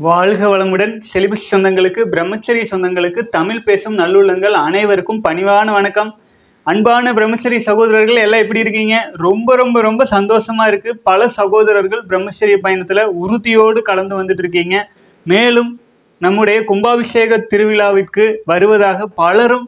வாழ்க வளமுடன் செலிபஸ் சொந்தங்களுக்கு பிரம்மச்சரி சொந்தங்களுக்கு தமிழ் பேசும் நல்லுள்ளங்கள் அனைவருக்கும் பணிவான வணக்கம் அன்பான பிரம்மச்சரி சகோதரர்கள் எல்லாம் எப்படி இருக்கீங்க ரொம்ப ரொம்ப ரொம்ப சந்தோஷமா இருக்கு பல சகோதரர்கள் பிரம்மச்சரிய பயணத்துல உறுதியோடு கலந்து வந்துட்டு இருக்கீங்க மேலும் நம்முடைய கும்பாபிஷேக திருவிழாவிற்கு வருவதாக பலரும்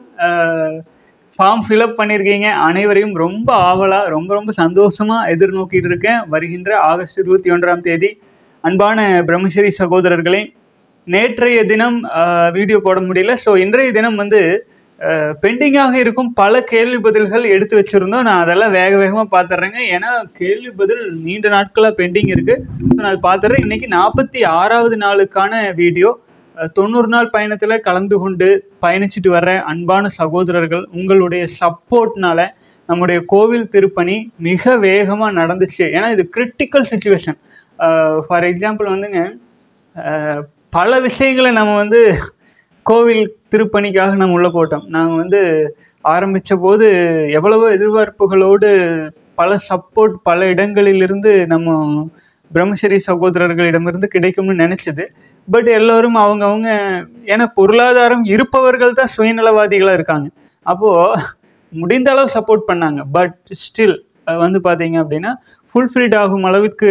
ஃபார்ம் ஃபில்அப் பண்ணியிருக்கீங்க அனைவரையும் ரொம்ப ஆவலாக ரொம்ப ரொம்ப சந்தோஷமாக எதிர்நோக்கிட்டு இருக்கேன் வருகின்ற ஆகஸ்ட் இருபத்தி ஒன்றாம் தேதி அன்பான பிரம்மஸ்ரீ சகோதரர்களே நேற்றைய தினம் ஆஹ், வீடியோ போட முடியல ஸோ இன்றைய தினம் வந்து பெண்டிங்காக இருக்கும் பல கேள்வி பதில்கள் எடுத்து வச்சுருந்தோம் நான் அதெல்லாம் வேக வேகமாக பார்த்துட்றேங்க ஏன்னா கேள்வி பதில் நீண்ட நாட்களாக பெண்டிங் இருக்குது ஸோ நான் அதை பார்த்துட்றேன் இன்றைக்கி நாற்பத்தி ஆறாவது நாளுக்கான வீடியோ அஹ், தொண்ணூறு நாள் பயணத்தில் கலந்து கொண்டு பயணிச்சுட்டு வர்ற அன்பான சகோதரர்கள் உங்களுடைய சப்போர்ட்னால நம்முடைய கோவில் திருப்பணி மிக வேகமாக நடந்துச்சு ஏன்னா இது கிரிட்டிக்கல் சுச்சுவேஷன் ஃபார் எக்ஸாம்பிள் வந்துங்க அஹ், பல விஷயங்களை நம்ம வந்து கோவில் திருப்பணிக்காக நம்ம உள்ளே போட்டோம் நாங்கள் வந்து ஆரம்பித்த போது எவ்வளவோ எதிர்பார்ப்புகளோடு பல சப்போர்ட் பல இடங்களிலிருந்து நம்ம பிரம்மச்சரி சகோதரர்களிடமிருந்து கிடைக்கும்னு நினச்சது பட் எல்லோரும் அவங்கவுங்க ஏன்னா பொருளாதாரம் இருப்பவர்கள் தான் சுயநலவாதிகளாக இருக்காங்க அப்போது முடிந்த அளவு சப்போர்ட் பண்ணாங்க பட் ஸ்டில் வந்து பார்த்தீங்க அப்படின்னா ஃபுல்ஃபில்ட் ஆகும் அளவிற்கு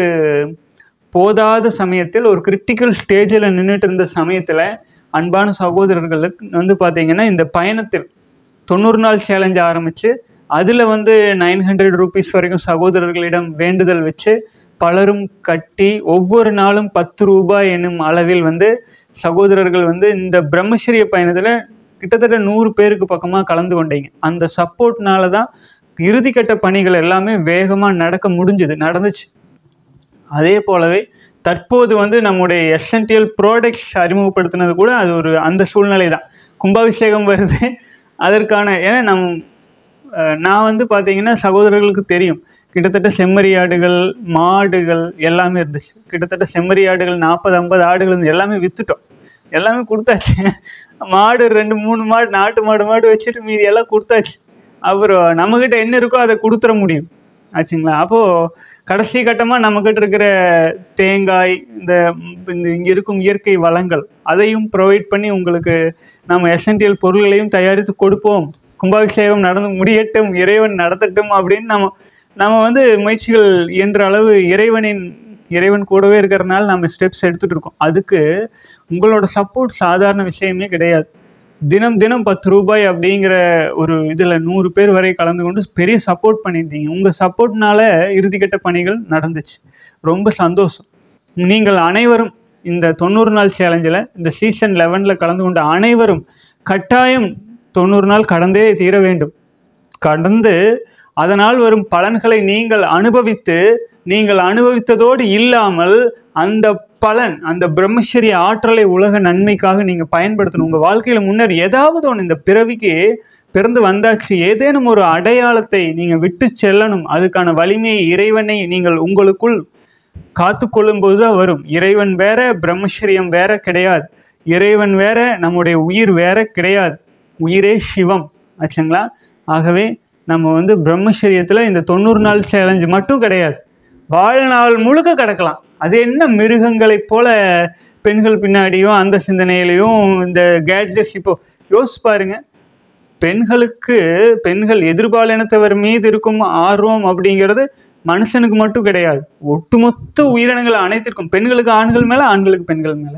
போதாத சமயத்தில் ஒரு கிரிட்டிக்கல் ஸ்டேஜில் நின்றுட்டு இருந்த சமயத்தில் அன்பான சகோதரர்களுக்கு வந்து பார்த்தீங்கன்னா இந்த பயணத்தில் தொண்ணூறு நாள் சேலஞ்ச் ஆரம்பித்து அதில் வந்து நைன் ஹண்ட்ரட் ருபீஸ் வரைக்கும் சகோதரர்களிடம் வேண்டுதல் வச்சு பலரும் கட்டி ஒவ்வொரு நாளும் பத்து ரூபாய் என்னும் அளவில் வந்து சகோதரர்கள் வந்து இந்த பிரம்மச்சரிய பயணத்தில் கிட்டத்தட்ட நூறு பேருக்கு பக்கமாக கலந்து கொண்டீங்க அந்த சப்போர்ட்னால தான் இறுதிக்கட்ட பணிகள் எல்லாமே வேகமாக நடக்க முடிஞ்சுது நடந்துச்சு அதே போலவே தற்போது வந்து நம்முடைய எசென்டியல் ப்ராடக்ட்ஸ் அறிமுகப்படுத்தினது கூட அது ஒரு அந்த சூழ்நிலை தான் கும்பாபிஷேகம் வருது அதற்கான ஏன்னா நம் அஹ், நான் வந்து பார்த்தீங்கன்னா சகோதரர்களுக்கு தெரியும் கிட்டத்தட்ட செம்மறியாடுகள் மாடுகள் எல்லாமே இருந்துச்சு கிட்டத்தட்ட செம்மறியாடுகள் நாற்பது ஐம்பது ஆடுகள் இருந்து எல்லாமே விற்றுட்டோம் எல்லாமே கொடுத்தாச்சு மாடு ரெண்டு மூணு மாடு நாட்டு மாடு மாடு வச்சுட்டு மீதி எல்லாம் கொடுத்தாச்சு அப்புறம் நம்மக்கிட்ட என்ன இருக்கோ அதை கொடுத்துட முடியும் ஆச்சுங்களா அப்போது கடைசி கட்டமாக நம்மக்கிட்ட இருக்கிற தேங்காய் இந்த இந்த இங்கே இருக்கும் இயற்கை வளங்கள் அதையும் ப்ரொவைட் பண்ணி உங்களுக்கு நம்ம எசென்டியல் பொருள்களையும் தயாரித்து கொடுப்போம் கும்பாபிஷேகம் நடந்து முடியட்டும் இறைவன் நடத்தட்டும் அப்படின்னு நம்ம நம்ம வந்து முயற்சிகள் இயன்ற அளவு இறைவனின் இறைவன் கூடவே இருக்கிறனால நம்ம ஸ்டெப்ஸ் எடுத்துகிட்டு இருக்கோம் அதுக்கு உங்களோட சப்போர்ட் சாதாரண விஷயமே கிடையாது தினம் தினம் பத்து ரூபாய் அப்படிங்கிற ஒரு இதில் நூறு பேர் வரை கலந்து கொண்டு பெரிய சப்போர்ட் பண்ணியிருந்தீங்க உங்கள் சப்போர்ட்னால இறுதிக்கட்ட பணிகள் நடந்துச்சு ரொம்ப சந்தோஷம் நீங்கள் அனைவரும் இந்த தொண்ணூறு நாள் சேலஞ்சில் இந்த சீசன் லெவனில் கலந்து கொண்ட அனைவரும் கட்டாயம் தொண்ணூறு நாள் கடந்தே தீர வேண்டும் கடந்து அதனால் வரும் பலன்களை நீங்கள் அனுபவித்து நீங்கள் அனுபவித்ததோடு இல்லாமல் அந்த பலன் அந்த பிரம்மச்சரிய ஆற்றலை உலக நன்மைக்காக நீங்கள் பயன்படுத்தணும் உங்கள் வாழ்க்கையில் முன்னர் ஏதாவது ஒன்று இந்த பிறவிக்கு பிறந்து வந்தாச்சு ஏதேனும் ஒரு அடையாளத்தை நீங்கள் விட்டு செல்லணும் அதுக்கான வலிமையை இறைவனை நீங்கள் உங்களுக்குள் காத்து கொள்ளும்போது தான் வரும் இறைவன் வேற பிரம்மச்சரியம் வேற கிடையாது இறைவன் வேற நம்முடைய உயிர் வேற கிடையாது உயிரே சிவம் ஆச்சுங்களா ஆகவே நம்ம வந்து பிரம்மச்சரியத்தில் இந்த தொண்ணூறு நாள் சேலஞ்சு மட்டும் கிடையாது வாழ்நாள் முழுக்க கிடக்கலாம் அது என்ன மிருகங்களைப் போல பெண்கள் பின்னாடியும் அந்த சிந்தனையிலையும் இந்த கேட்ஜெட்ஸ் இப்போ யோசிச்சு பாருங்க பெண்களுக்கு பெண்கள் எதிர்பாலினத்தவர் மீது இருக்கும் ஆர்வம் அப்படிங்கிறது மனுஷனுக்கு மட்டும் கிடையாது ஒட்டுமொத்த உயிரினங்கள் அனைத்திற்கும் பெண்களுக்கு ஆண்கள் மேலே ஆண்களுக்கு பெண்கள் மேலே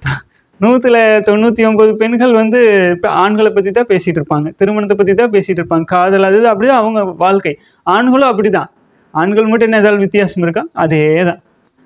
நூற்றுல தொண்ணூற்றி ஒம்பது பெண்கள் வந்து இப்போ ஆண்களை பற்றி தான் பேசிகிட்டு இருப்பாங்க திருமணத்தை பற்றி தான் பேசிகிட்டு இருப்பாங்க காதல் அது இது அப்படிதான் அவங்க வாழ்க்கை ஆண்களும் அப்படி தான் ஆண்கள் மட்டும் என்ன ஏதாவது வித்தியாசம் இருக்கா அதே தான்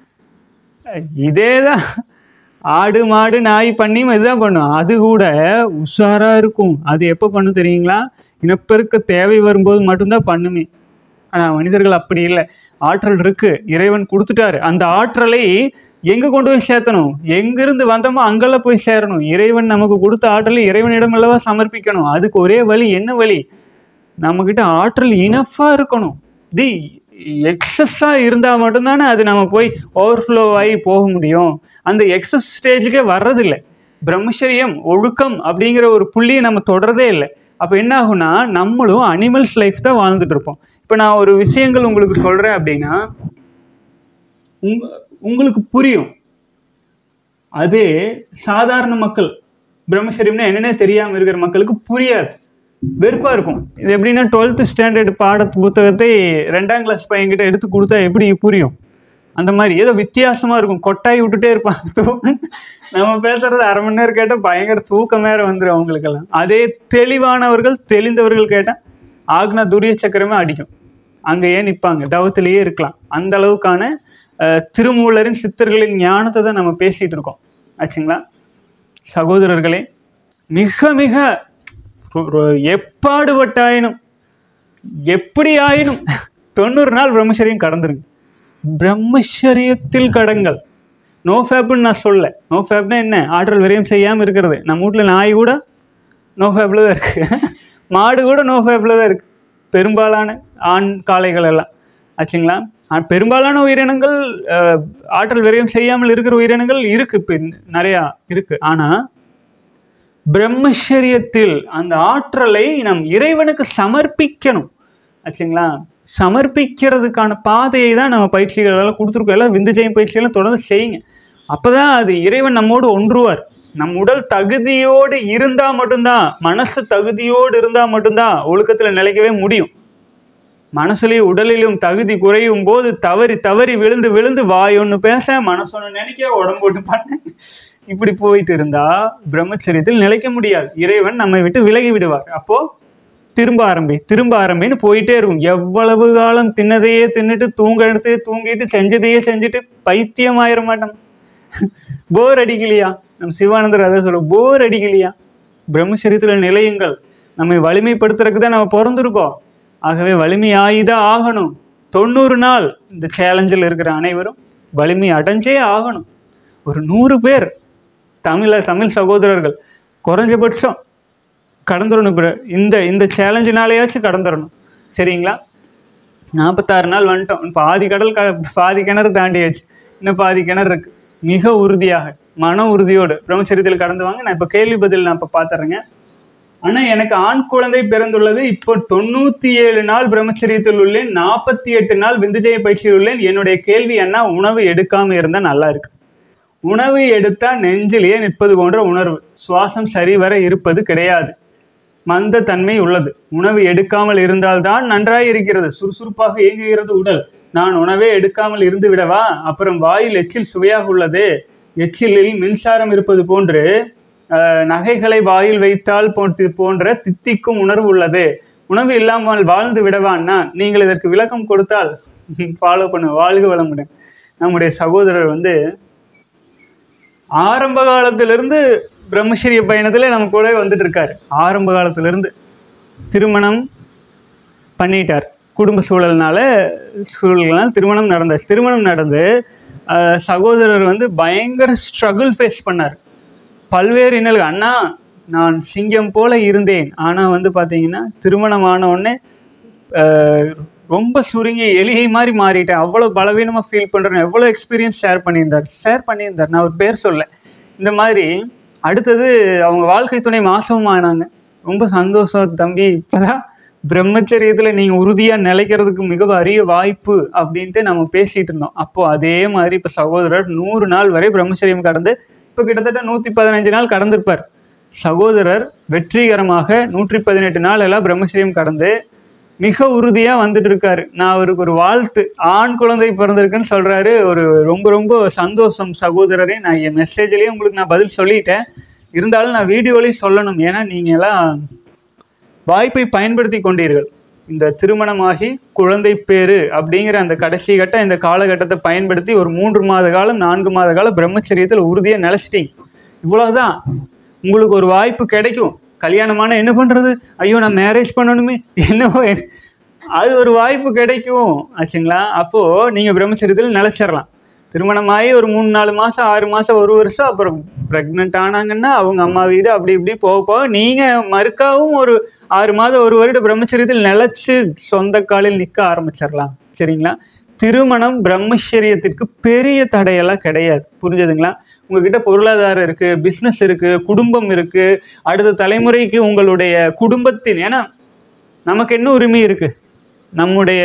இதே தான் ஆடு மாடு நாய் பண்ணியும் இதுதான் பண்ணும் அது கூட உஷாராக இருக்கும் அது எப்போ பண்ணும் தெரியுங்களா இனப்பெருக்க தேவை வரும்போது மட்டும்தான் பண்ணுமே ஆனால் மனிதர்கள் அப்படி இல்லை ஆற்றல் இருக்கு இறைவன் கொடுத்துட்டாரு அந்த ஆற்றலை எங்கே கொண்டு போய் சேர்த்தணும் எங்கிருந்து வந்தோமோ அங்கெல்லாம் போய் சேரணும் இறைவன் நமக்கு கொடுத்த ஆற்றலை இறைவனிடம் அல்லவா சமர்ப்பிக்கணும் அதுக்கு ஒரே வழி என்ன வழி நம்மக்கிட்ட ஆற்றல் இனஃபாக இருக்கணும் தி எக்ஸஸாக இருந்தால் மட்டும்தானே அது நம்ம போய் ஓவர்ஃப்ளோ ஆகி போக முடியும் அந்த எக்ஸஸ் ஸ்டேஜுக்கே வர்றதில்லை பிரம்மச்சரியம் ஒழுக்கம் அப்படிங்கிற ஒரு புள்ளியை நம்ம தொடரதே இல்லை அப்போ என்ன ஆகும்னா நம்மளும் அனிமல்ஸ் லைஃப் தான் வாழ்ந்துட்டு இருப்போம் இப்போ நான் ஒரு விஷயங்கள் உங்களுக்கு சொல்கிறேன் அப்படின்னா உங்க உங்களுக்கு புரியும் அதே சாதாரண மக்கள் பிரம்மச்சரியம்னா என்னன்னே தெரியாமல் இருக்கிற மக்களுக்கு புரியாது வெறுப்பாக இருக்கும் இது எப்படின்னா டுவெல்த்து ஸ்டாண்டர்ட் பாட புத்தகத்தை ரெண்டாம் கிளாஸ் பையன்கிட்ட எடுத்து கொடுத்தா எப்படி புரியும் அந்த மாதிரி ஏதோ வித்தியாசமாக இருக்கும் கொட்டாய் விட்டுட்டே இருப்பாங்க தூ- நம்ம பேசுறது அரை மணி நேரம் கேட்டால் பயங்கர தூக்கம் வேற வந்துடும் அவங்களுக்கெல்லாம் அதே தெளிவானவர்கள் தெளிந்தவர்கள் கேட்டால் ஆக்னா துரிய சக்கரமே அடிக்கும் அங்கேயே நிற்பாங்க தவத்திலேயே இருக்கலாம் அந்த அளவுக்கான அஹ், திருமூலரின் சித்தர்களின் ஞானத்தை தான் நம்ம பேசிகிட்டு இருக்கோம் ஆச்சுங்களா சகோதரர்களே மிக மிக ரொ- ரொ- எப்பாடுபட்டாயினும் எப்படி ஆயினும் தொண்ணூறு நாள் பிரம்மச்சரியம் கடந்துருங்க பிரம்மச்சரியத்தில் கடங்கள் நோ ஃபேப்னு நான் சொல்ல நோ ஃபேப்னா என்ன ஆற்றல் விரயம் செய்யாமல் இருக்கிறது நம்ம வீட்டில் நாய் கூட நோ ஃபேப்பில் தான் இருக்குது மாடு கூட நோ ஃபேப்பில் தான் இருக்குது பெரும்பாலான ஆண் காளைகள் எல்லாம் ஆச்சுங்களா ஆ, பெரும்பாலான உயிரினங்கள் அஹ், ஆற்றல் விரயம் செய்யாமல் இருக்கிற உயிரினங்கள் இருக்குது இப்போ நிறையா இருக்குது ஆனால் பிரம்மச்சரியத்தில் அந்த ஆற்றலை நம் இறைவனுக்கு சமர்ப்பிக்கணும் ஆச்சுங்களா சமர்ப்பிக்கிறதுக்கான பாதையை தான் நம்ம பயிற்சிகள் எல்லாம் கொடுத்துருக்கோம் எல்லாம் விந்துஜயம் பயிற்சியெல்லாம் தொடர்ந்து செய்யுங்க அப்போ தான் அது இறைவன் நம்மோடு ஒன்றுவார் நம் உடல் தகுதியோடு இருந்தால் மட்டும்தான் மனசு தகுதியோடு இருந்தால் மட்டும்தான் ஒழுக்கத்தில் நிலைக்கவே முடியும் மனசுலையும் உடலிலும் தகுதி குறையும் போது தவறி தவறி விழுந்து விழுந்து வாய் ஒன்று பேச மனசு ஒன்று நினைக்க உடம்பு ஒன்று பண்ண இப்படி போயிட்டு இருந்தா பிரம்மச்சரியத்தில் நிலைக்க முடியாது இறைவன் நம்மை விட்டு விலகி விடுவார் அப்போ திரும்ப ஆரம்பி திரும்ப ஆரம்பின்னு போயிட்டே இருக்கும் எவ்வளவு காலம் தின்னதையே தின்னுட்டு தூங்க எடுத்து தூங்கிட்டு செஞ்சதையே செஞ்சுட்டு பைத்தியம் ஆயிர மாட்டோம் போர் அடிக்கலையா நம்ம சிவானந்தர் அதை சொல்ல போர் அடிக்கலையா பிரம்மச்சரியத்தில் நிலையுங்கள் நம்மை வலிமைப்படுத்துறதுக்கு தான் நம்ம பிறந்திருக்கோம் ஆகவே வலிமை ஆகிதான் ஆகணும் தொண்ணூறு நாள் இந்த சேலஞ்சில் இருக்கிற அனைவரும் வலிமை அடைஞ்சே ஆகணும் ஒரு நூறு பேர் தமிழ தமிழ் சகோதரர்கள் குறைஞ்சபட்சம் கடந்துடணும் பிற இந்த இந்த சேலஞ்சினாலேயாச்சும் கடந்துடணும் சரிங்களா நாற்பத்தாறு நாள் வந்துட்டோம் பாதி கடல் க பாதி கிணறு தாண்டியாச்சு இன்னும் பாதி கிணறு இருக்கு மிக உறுதியாக மன உறுதியோடு பிரம்மச்சரியத்தில் கடந்து வாங்க நான் இப்போ கேள்வி பதில் நான் இப்போ பார்த்துறேங்க ஆனால் எனக்கு ஆண் குழந்தை பிறந்துள்ளது இப்போ தொண்ணூற்றி ஏழு நாள் பிரம்மச்சரியத்தில் உள்ளேன் நாற்பத்தி எட்டு நாள் விந்துஜய பயிற்சியில் உள்ளேன் என்னுடைய கேள்வி என்ன உணவு எடுக்காமல் இருந்தால் நல்லா இருக்கு உணவு எடுத்தால் நெஞ்சிலேயே நிற்பது போன்ற உணர்வு சுவாசம் சரிவர இருப்பது கிடையாது மந்த தன்மை உள்ளது உணவு எடுக்காமல் இருந்தால்தான் நன்றாய் இருக்கிறது சுறுசுறுப்பாக இயங்குகிறது உடல் நான் உணவே எடுக்காமல் இருந்து விடவா அப்புறம் வாயில் எச்சில் சுவையாக உள்ளது எச்சிலில் மின்சாரம் இருப்பது போன்று அஹ், நகைகளை வாயில் வைத்தால் போன்று போன்ற தித்திக்கும் உணர்வு உள்ளது உணவு இல்லாமல் வாழ்ந்து விடவான்னா நீங்கள் இதற்கு விளக்கம் கொடுத்தால் ஃபாலோ பண்ண வாழ்க வளமுடன் நம்முடைய சகோதரர் வந்து ஆரம்ப காலத்திலிருந்து பிரம்மச்சரிய பயணத்தில் நம்ம கூட வந்துட்டு இருக்காரு ஆரம்ப காலத்திலிருந்து திருமணம் பண்ணிட்டார் குடும்ப சூழல்னால சூழல்களால் திருமணம் நடந்தாச்சு திருமணம் நடந்து ஆஹ், சகோதரர் வந்து பயங்கர ஸ்ட்ரகிள் ஃபேஸ் பண்ணார் பல்வேறு இன்னல்கள் அண்ணா நான் சிங்கம் போல இருந்தேன் ஆனால் வந்து பார்த்தீங்கன்னா திருமணம் ஆன உடனே ஆஹ், ரொம்ப சுருங்கி எலிகை மாதிரி மாறிட்டேன் அவ்வளோ பலவீனமாக ஃபீல் பண்ணுறேன் எவ்வளோ எக்ஸ்பீரியன்ஸ் ஷேர் பண்ணியிருந்தார் ஷேர் பண்ணியிருந்தார் நான் ஒரு பேர் சொல்ல இந்த மாதிரி அடுத்தது அவங்க வாழ்க்கை துணை மாசமும் ஆனாங்க ரொம்ப சந்தோஷம் தம்பி இப்போதான் பிரம்மச்சரியத்தில் நீங்கள் உறுதியாக நிலைக்கிறதுக்கு மிக அரிய வாய்ப்பு அப்படின்ட்டு நம்ம பேசிகிட்டு இருந்தோம் அப்போது அதே மாதிரி இப்போ சகோதரர் நூறு நாள் வரை பிரம்மச்சரியம் கடந்து இப்போ கிட்டத்தட்ட நூற்றி பதினஞ்சு நாள் கடந்திருப்பார் சகோதரர் வெற்றிகரமாக நூற்றி பதினெட்டு நாள் எல்லாம் பிரம்மச்சரியம் கடந்து மிக உறுதியாக வந்துட்டு இருக்காரு நான் அவருக்கு ஒரு வாழ்த்து ஆண் குழந்தை பிறந்திருக்குன்னு சொல்கிறாரு ஒரு ரொம்ப ரொம்ப சந்தோஷம் சகோதரரே நான் என் மெசேஜ்லேயே உங்களுக்கு நான் பதில் சொல்லிட்டேன் இருந்தாலும் நான் வீடியோலையும் சொல்லணும் ஏன்னா நீங்கள் எல்லாம் வாய்ப்பை பயன்படுத்தி கொண்டீர்கள் இந்த திருமணமாகி குழந்தை பேரு அப்படிங்கிற அந்த கடைசி கட்ட இந்த காலகட்டத்தை பயன்படுத்தி ஒரு மூன்று மாத காலம் நான்கு மாத காலம் பிரம்மச்சரியத்தில் உறுதியாக நிலச்சிட்டீங்க இவ்வளோதான் உங்களுக்கு ஒரு வாய்ப்பு கிடைக்கும் கல்யாணமான என்ன பண்ணுறது ஐயோ நான் மேரேஜ் பண்ணணுமே என்னவோ என்- அது ஒரு வாய்ப்பு கிடைக்கும் ஆச்சுங்களா அப்போது நீங்கள் பிரம்மச்சரியத்தில் நிலச்சிடலாம் திருமணமாகி ஒரு மூணு நாலு மாதம் ஆறு மாதம் ஒரு வருஷம் அப்புறம் ப்ரெக்னென்ட் ஆனாங்கன்னா அவங்க அம்மா வீடு அப்படி இப்படி போக போக நீங்கள் மறுக்காவும் ஒரு ஆறு மாதம் ஒரு வருட பிரம்மச்சரியத்தில் நிலச்சி சொந்த காலில் நிற்க ஆரம்பிச்சிடலாம் சரிங்களா திருமணம் பிரம்மச்சரியத்திற்கு பெரிய தடையெல்லாம் கிடையாது புரிஞ்சுதுங்களா உங்ககிட்ட பொருளாதாரம் இருக்குது பிஸ்னஸ் இருக்குது குடும்பம் இருக்குது அடுத்த தலைமுறைக்கு உங்களுடைய குடும்பத்தின் ஏன்னா நமக்கு என்ன உரிமை இருக்குது நம்முடைய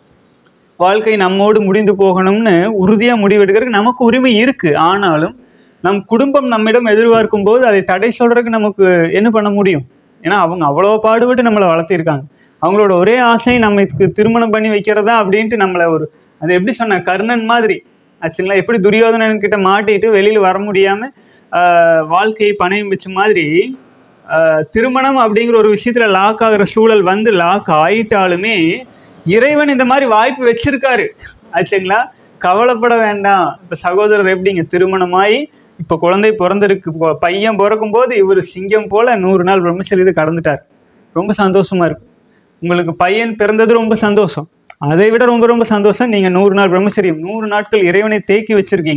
வாழ்க்கை நம்மோடு முடிந்து போகணும்னு உறுதியாக முடிவெடுக்கிறதுக்கு நமக்கு உரிமை இருக்குது ஆனாலும் நம் குடும்பம் நம்மிடம் எதிர்பார்க்கும் போது அதை தடை சொல்றதுக்கு நமக்கு என்ன பண்ண முடியும் ஏன்னா அவங்க அவ்வளோ பாடுபட்டு நம்மளை வளர்த்திருக்காங்க அவங்களோட ஒரே ஆசை நமக்கு திருமணம் பண்ணி வைக்கிறதா அப்படின்ட்டு நம்மளை ஒரு அது எப்படி சொன்ன கர்ணன் மாதிரி ஆச்சுங்களா எப்படி துரியோதனன் கிட்ட மாட்டிட்டு வெளியில வர முடியாம ஆஹ், வாழ்க்கையை பணையம் வச்ச மாதிரி ஆஹ், திருமணம் அப்படிங்கிற ஒரு விஷயத்துல லாக் ஆகுற சூழல் வந்து லாக் ஆயிட்டாலுமே இறைவன் இந்த மாதிரி வாய்ப்பு வச்சிருக்காரு ஆச்சுங்களா கவலைப்பட வேண்டாம் இப்ப சகோதரர் எப்படிங்க திருமணமாயி இப்ப குழந்தை பிறந்திருக்கு பொ- பையன் பிறக்கும் போது இவர் சிங்கம் போல நூறு நாள் பிரம்மச்சரியத்தை கடந்துட்டார் ரொம்ப சந்தோஷமா இருக்கு உங்களுக்கு பையன் பிறந்தது ரொம்ப சந்தோஷம் அதை விட ரொம்ப ரொம்ப சந்தோஷம் நீங்க நூறு நாள் பிரம்மச்சரியம் நூறு நாட்கள் இறைவனை தேக்கி வச்சிருக்கீங்க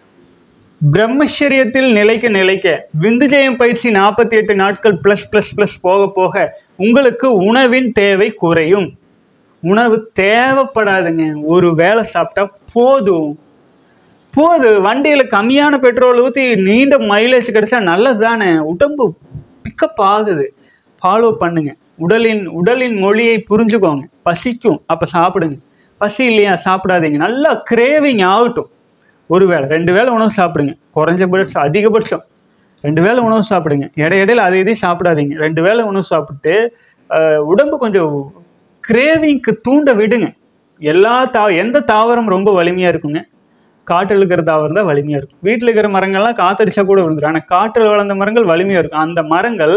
பிரம்மச்சரியத்தில் நிலைக்க நிலைக்க விந்துஜயம் பயிற்சி நாற்பத்தி எட்டு நாட்கள் ப்ளஸ் ப்ளஸ் ப்ளஸ் போக போக உங்களுக்கு உணவின் தேவை குறையும் உணவு தேவைப்படாதுங்க ஒரு வேளை சாப்பிட்டா போதும் போது வண்டியில் கம்மியான பெட்ரோல் ஊற்றி நீண்ட மைலேஜ் கிடைச்சா நல்லது தானே உடம்பு பிக்கப் ஆகுது ஃபாலோ பண்ணுங்க உடலின் உடலின் மொழியை புரிஞ்சுக்கோங்க பசிக்கும் அப்போ சாப்பிடுங்க பசி இல்லையா சாப்பிடாதீங்க நல்லா கிரேவிங் ஆகட்டும் ஒரு வேளை ரெண்டு வேளை உணவு சாப்பிடுங்க குறைஞ்சபட்சம் அதிகபட்சம் ரெண்டு வேளை உணவு சாப்பிடுங்க இடையிடையில அதை இதையும் சாப்பிடாதீங்க ரெண்டு வேளை உணவு சாப்பிட்டு அஹ், உடம்பு கொஞ்சம் கிரேவிங்க்கு தூண்ட விடுங்க எல்லா தா எந்த தாவரம் ரொம்ப வலிமையாக இருக்குங்க காட்டில் இருக்கிற தாவரம் தான் வலிமையாக இருக்கும் வீட்டில் இருக்கிற மரங்கள்லாம் காத்தடிச்சா கூட விழுந்துரும் ஆனால் காட்டில் வளர்ந்த மரங்கள் வலிமையாக இருக்கும் அந்த மரங்கள்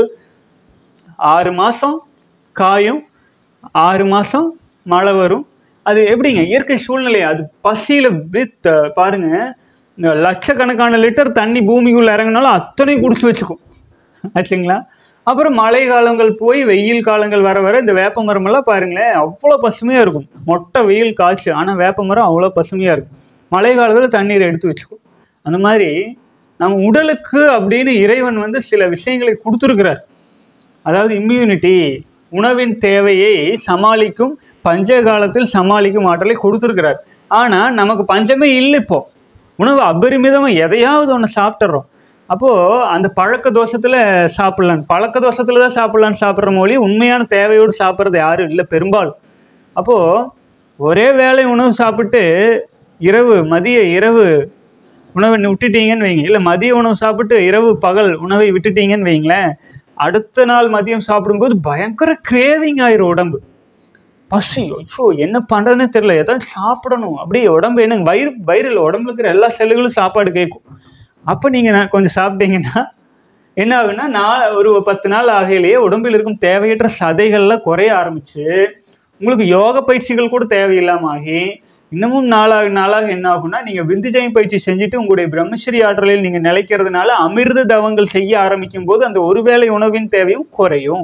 ஆறு மாதம் காயும் ஆறு மாதம் மழை வரும் அது எப்படிங்க இயற்கை சூழ்நிலை அது பசியில் வித் பாருங்க இந்த லட்சக்கணக்கான லிட்டர் தண்ணி பூமிக்குள்ள இறங்கினாலும் அத்தனையும் குடிச்சு வச்சுக்கும் ஆச்சுங்களா அப்புறம் மழை காலங்கள் போய் வெயில் காலங்கள் வர வர இந்த வேப்ப மரமெல்லாம் பாருங்களேன் அவ்வளோ பசுமையாக இருக்கும் மொட்டை வெயில் காய்ச்சு ஆனால் வேப்ப மரம் அவ்வளோ பசுமையாக இருக்கும் மழை காலத்தில் தண்ணீரை எடுத்து வச்சுக்கும் அந்த மாதிரி நம்ம உடலுக்கு அப்படின்னு இறைவன் வந்து சில விஷயங்களை கொடுத்துருக்கிறார் அதாவது இம்யூனிட்டி உணவின் தேவையை சமாளிக்கும் பஞ்ச காலத்தில் சமாளிக்கும் ஆற்றலை கொடுத்துருக்கிறார் ஆனால் நமக்கு பஞ்சமே இல்லை இப்போ உணவு அபரிமிதமாக எதையாவது ஒன்று சாப்பிட்றோம் அப்போது அந்த பழக்க தோஷத்தில் சாப்பிட்லான்னு பழக்க தோஷத்தில் தான் சாப்பிட்லான்னு சாப்பிட்ற மொழி உண்மையான தேவையோடு சாப்பிட்றது யாரும் இல்லை பெரும்பாலும் அப்போது ஒரே வேளை உணவு சாப்பிட்டு இரவு மதிய இரவு உணவை விட்டுட்டீங்கன்னு வைங்க இல்லை மதிய உணவு சாப்பிட்டு இரவு பகல் உணவை விட்டுட்டீங்கன்னு வைங்களேன் அடுத்த நாள் மதியம் சாப்பிடும்போது பயங்கர கிரேவிங் ஆயிரும் உடம்பு பசி ஐயோ என்ன பண்ணுறதுனே தெரியல ஏதாவது சாப்பிடணும் அப்படியே உடம்பு என்ன வயிறு வயிறில் உடம்புல இருக்கிற எல்லா செல்லுகளும் சாப்பாடு கேட்கும் அப்போ நீங்கள் கொஞ்சம் சாப்பிட்டீங்கன்னா என்ன ஆகுன்னா நான் ஒரு பத்து நாள் ஆகையிலேயே உடம்பில் இருக்கும் தேவையற்ற சதைகள்லாம் குறைய ஆரம்பிச்சு உங்களுக்கு யோக பயிற்சிகள் கூட தேவையில்லாம ஆகி இன்னமும் நாளாக நாளாக என்ன ஆகும்னா நீங்கள் விந்துஜயம் பயிற்சி செஞ்சுட்டு உங்களுடைய பிரம்மச்சரி ஆற்றலில் நீங்கள் நிலைக்கிறதுனால அமிர்த தவங்கள் செய்ய ஆரம்பிக்கும் போது அந்த ஒருவேளை உணவின் தேவையும் குறையும்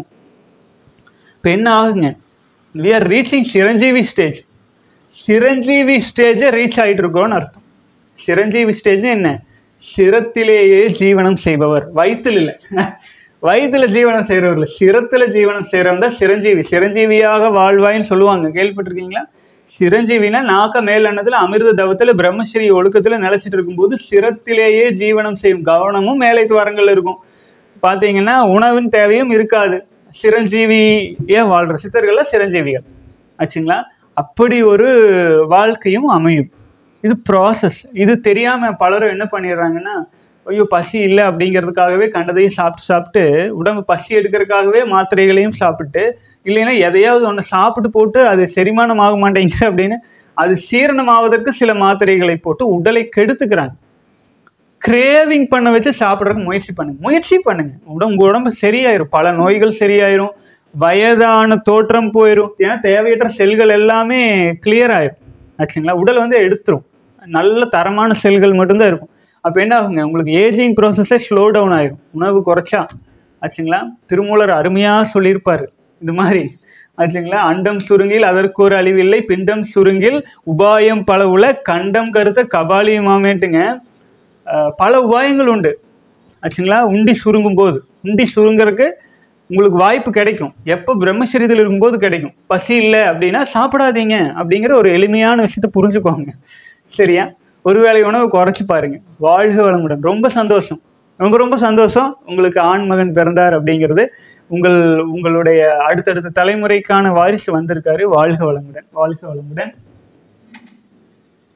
இப்போ என்ன ஆகுங்க we are reaching Chiranjeevi stage Chiranjeevi ஸ்டேஜை ரீச் ஆகிட்டு இருக்கோம்னு அர்த்தம் சிரஞ்சீவி ஸ்டேஜ் என்ன சிரத்திலேயே ஜீவனம் செய்பவர் வயிற்றில் இல்லை வயிற்றுல ஜீவனம் செய்கிறவர் இல்லை சிரத்தில் ஜீவனம் செய்கிறவன் தான் சிரஞ்சீவி சிரஞ்சீவியாக வாழ்வாயின்னு சொல்லுவாங்க கேள்விப்பட்டிருக்கீங்களா சிரஞ்சீவினா நாக்க மேலெண்ணத்தில் அமிர்த தவத்தில் பிரம்மஸ்ரீ ஒழுக்கத்தில் நிலைச்சிட்டு இருக்கும்போது சிரத்திலேயே ஜீவனம் செய்யும் கவனமும் மேலை துவாரங்கள் இருக்கும் பார்த்தீங்கன்னா உணவின் தேவையும் இருக்காது சிரஞ்சீவியே வாழ்கிற சித்தர்கள்லாம் சிரஞ்சீவிகள் ஆச்சுங்களா அப்படி ஒரு வாழ்க்கையும் அமையும் இது ப்ராசஸ் இது தெரியாமல் பலரும் என்ன பண்ணிடுறாங்கன்னா ஐயோ பசி இல்லை அப்படிங்கிறதுக்காகவே கண்டதையும் சாப்பிட்டு சாப்பிட்டு உடம்பு பசி எடுக்கிறதுக்காகவே மாத்திரைகளையும் சாப்பிட்டு இல்லைன்னா எதையாவது ஒன்று சாப்பிட்டு போட்டு அது செரிமானம் ஆக மாட்டேங்குது அப்படின்னு அது சீரணம் ஆவதற்கு சில மாத்திரைகளை போட்டு உடலை கெடுத்துக்கிறாங்க கிரேவிங் பண்ண வச்சு சாப்பிட்றதுக்கு முயற்சி பண்ணுங்க முயற்சி பண்ணுங்க உடம்பு உங்க உடம்பு சரியாயிரும் பல நோய்கள் சரியாயிரும் வயதான தோற்றம் போயிடும் ஏன்னா தேவையற்ற செல்கள் எல்லாமே கிளியர் ஆயிரும் ஆச்சுங்களா உடல் வந்து எடுத்துரும் நல்ல தரமான செல்கள் மட்டும்தான் இருக்கும் அப்போ என்ன ஆகுங்க உங்களுக்கு ஏஜிங் ப்ராசஸே ஸ்லோ டவுன் ஆயிரும் உணவு குறைச்சா ஆச்சுங்களா திருமூலர் அருமையாக சொல்லியிருப்பார் இது மாதிரி ஆச்சுங்களா அண்டம் சுருங்கில் அதற்கு ஒரு அழிவில்லை பிண்டம் சுருங்கில் உபாயம் பல உல கண்டம் கருத்த கபாலியமாமேட்டுங்க அஹ், பல உபாயங்கள் உண்டு ஆச்சுங்களா உண்டி சுருங்கும் போது உண்டி சுருங்கறதுக்கு உங்களுக்கு வாய்ப்பு கிடைக்கும் எப்போ பிரம்மச்சரியத்தில் இருக்கும்போது கிடைக்கும் பசி இல்லை அப்படின்னா சாப்பிடாதீங்க அப்படிங்கிற ஒரு எளிமையான விஷயத்த புரிஞ்சுக்கோங்க சரியா ஒருவேளை உணவு குறைச்சி பாருங்க வாழ்க வளமுடன் ரொம்ப சந்தோஷம் ரொம்ப ரொம்ப சந்தோஷம் உங்களுக்கு ஆண் மகன் பிறந்தார் அப்படிங்கிறது உங்கள் உங்களுடைய அடுத்தடுத்த தலைமுறைக்கான வாரிசு வந்திருக்காரு வாழ்க வளமுடன் வாழ்க வளமுடன்